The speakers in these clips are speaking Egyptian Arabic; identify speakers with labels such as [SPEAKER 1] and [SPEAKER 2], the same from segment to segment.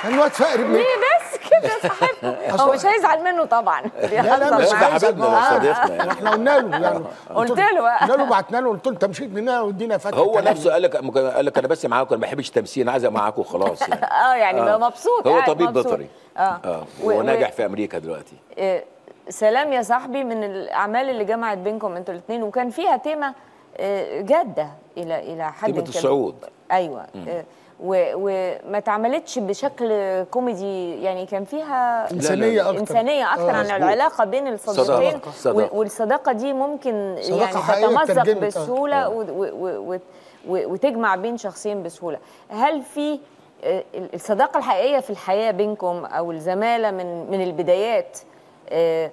[SPEAKER 1] الواد فقري ابن
[SPEAKER 2] ليه بس كده صاحبه هو مش هيزعل منه طبعا
[SPEAKER 1] لا لا مش
[SPEAKER 3] ده
[SPEAKER 1] عايز
[SPEAKER 3] حبيبنا
[SPEAKER 1] أبقى-
[SPEAKER 3] وصديقنا يعني.
[SPEAKER 1] احنا قلنا له يعني
[SPEAKER 2] قلت له بقى.
[SPEAKER 1] قلنا له بعتنا له قلت له انت مشيت مننا وادينا فتحه
[SPEAKER 3] هو
[SPEAKER 1] كلام.
[SPEAKER 3] نفسه قال لك قال لك انا بس معاكم انا ما بحبش التمثيل انا عايز ابقى معاكم وخلاص يعني
[SPEAKER 2] اه يعني
[SPEAKER 3] آه.
[SPEAKER 2] مبسوط
[SPEAKER 3] هو
[SPEAKER 2] قاعد
[SPEAKER 3] طبيب
[SPEAKER 2] مبسوط.
[SPEAKER 3] بيطري
[SPEAKER 2] اه,
[SPEAKER 3] اه
[SPEAKER 2] و- و-
[SPEAKER 3] وناجح في امريكا دلوقتي
[SPEAKER 2] آه، سلام يا صاحبي من الاعمال اللي جمعت بينكم انتوا الاثنين وكان فيها تيمه آه، جاده الى الى حد
[SPEAKER 3] تيمة
[SPEAKER 2] كبير.
[SPEAKER 3] الصعود.
[SPEAKER 2] ايوه آه، و- وما اتعملتش بشكل كوميدي يعني كان فيها
[SPEAKER 1] انسانيه اكتر
[SPEAKER 2] انسانيه اكتر
[SPEAKER 1] آه،
[SPEAKER 2] عن
[SPEAKER 1] مظبوط.
[SPEAKER 2] العلاقه بين الصديقين
[SPEAKER 3] صداقة. صداقة.
[SPEAKER 2] والصداقه دي ممكن
[SPEAKER 1] صداقة
[SPEAKER 2] يعني
[SPEAKER 1] حقيقية
[SPEAKER 2] تتمزق
[SPEAKER 1] اترجمت، آه.
[SPEAKER 2] بسهوله و- و- و- و- وتجمع بين شخصين بسهوله هل في آه، الصداقه الحقيقيه في الحياه بينكم او الزماله من من البدايات آه،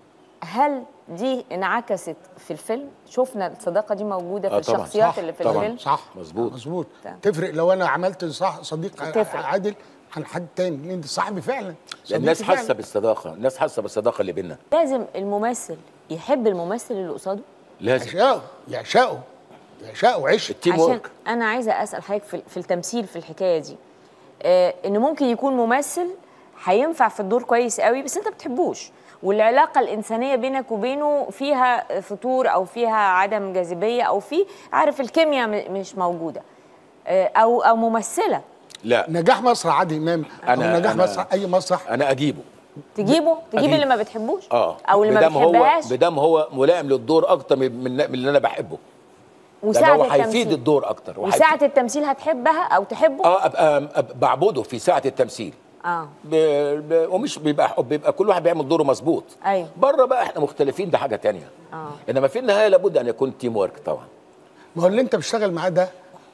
[SPEAKER 2] هل دي انعكست في الفيلم شفنا الصداقه دي موجوده في
[SPEAKER 3] آه، طبعاً.
[SPEAKER 2] الشخصيات
[SPEAKER 1] صح،
[SPEAKER 2] اللي في
[SPEAKER 3] طبعاً.
[SPEAKER 2] الفيلم
[SPEAKER 1] صح
[SPEAKER 3] مظبوط.
[SPEAKER 1] مظبوط
[SPEAKER 2] تمام.
[SPEAKER 1] تفرق لو انا عملت صح صديق
[SPEAKER 2] تفرق.
[SPEAKER 1] عادل عن حد تاني لان ده صاحبي فعلا صديقي
[SPEAKER 3] الناس
[SPEAKER 1] فعلاً.
[SPEAKER 3] حاسه بالصداقه الناس حاسه بالصداقه اللي بيننا
[SPEAKER 2] لازم الممثل يحب الممثل اللي قصاده
[SPEAKER 3] لازم
[SPEAKER 1] يعشقه يعشقه يعشقه عشق
[SPEAKER 3] التيم
[SPEAKER 2] عشان
[SPEAKER 3] ورك
[SPEAKER 2] انا عايزه اسال حضرتك في, في التمثيل في الحكايه دي آه ان ممكن يكون ممثل هينفع في الدور كويس قوي بس انت بتحبوش والعلاقه الانسانيه بينك وبينه فيها فتور او فيها عدم جاذبيه او في عارف الكيمياء م- مش موجوده آه او او ممثله
[SPEAKER 3] لا
[SPEAKER 1] نجاح مسرح عادل امام او
[SPEAKER 3] أنا-
[SPEAKER 1] نجاح
[SPEAKER 3] أنا-
[SPEAKER 1] مسرح اي مسرح
[SPEAKER 3] انا اجيبه
[SPEAKER 2] تجيبه تجيب
[SPEAKER 3] أكيد.
[SPEAKER 2] اللي ما بتحبوش
[SPEAKER 3] اه
[SPEAKER 2] او اللي ما
[SPEAKER 3] بدام هو
[SPEAKER 2] بتحبهاش
[SPEAKER 3] بدام هو ملائم للدور اكتر من من من اللي انا بحبه لان
[SPEAKER 2] وساعه
[SPEAKER 3] هو هيفيد
[SPEAKER 2] التمثيل
[SPEAKER 3] الدور اكتر وهيفيد-
[SPEAKER 2] وساعه التمثيل هتحبها او تحبه
[SPEAKER 3] اه ابقى أبقى بعبده في ساعه التمثيل
[SPEAKER 2] اه
[SPEAKER 3] ب... ب... ومش بيبقى حب بيبقى كل واحد بيعمل دوره مظبوط
[SPEAKER 2] أيوة.
[SPEAKER 3] بره بقى احنا مختلفين ده حاجه تانية
[SPEAKER 2] آه.
[SPEAKER 3] انما في النهايه لابد ان يكون تيم ورك طبعا
[SPEAKER 1] ما هو اللي انت بتشتغل معاه ده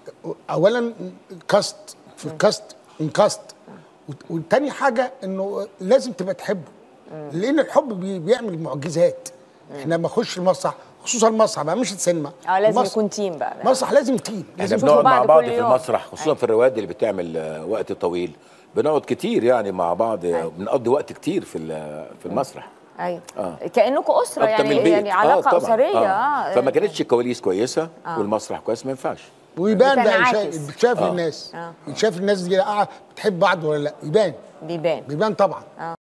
[SPEAKER 1] اولا كاست في الكاست انكاست وتاني حاجه انه لازم تبقى تحبه لان الحب بي- بيعمل معجزات احنا لما نخش المسرح خصوصا المسرح بقى مش السينما
[SPEAKER 2] اه لازم
[SPEAKER 1] المسرح-
[SPEAKER 2] يكون تيم بقى
[SPEAKER 1] مسرح لازم تيم
[SPEAKER 3] احنا
[SPEAKER 1] لازم
[SPEAKER 2] يشوفوا
[SPEAKER 3] بنقعد مع
[SPEAKER 2] بعض
[SPEAKER 3] بعض
[SPEAKER 2] كل
[SPEAKER 3] في
[SPEAKER 2] يوم.
[SPEAKER 3] المسرح خصوصا
[SPEAKER 2] أيوة.
[SPEAKER 3] في الرواد اللي بتعمل آه، وقت طويل بنقعد كتير يعني مع بعض آه، بنقضي وقت كتير في ال- في المسرح
[SPEAKER 2] ايوه
[SPEAKER 3] آه.
[SPEAKER 2] كانكم اسره
[SPEAKER 3] أكتر من
[SPEAKER 2] يعني
[SPEAKER 3] البيت.
[SPEAKER 2] يعني
[SPEAKER 3] آه،
[SPEAKER 2] علاقه
[SPEAKER 3] طبعاً.
[SPEAKER 2] اسريه اه,
[SPEAKER 3] فما كانتش الكواليس كويسه والمسرح كويس ما ينفعش
[SPEAKER 1] ويبان ده
[SPEAKER 2] بتنعكس.
[SPEAKER 1] يشا- بتشاف
[SPEAKER 3] آه.
[SPEAKER 1] الناس
[SPEAKER 2] آه.
[SPEAKER 1] يتشاف الناس دي آه بتحب بعض ولا لا يبان
[SPEAKER 2] بيبان
[SPEAKER 1] بيبان طبعا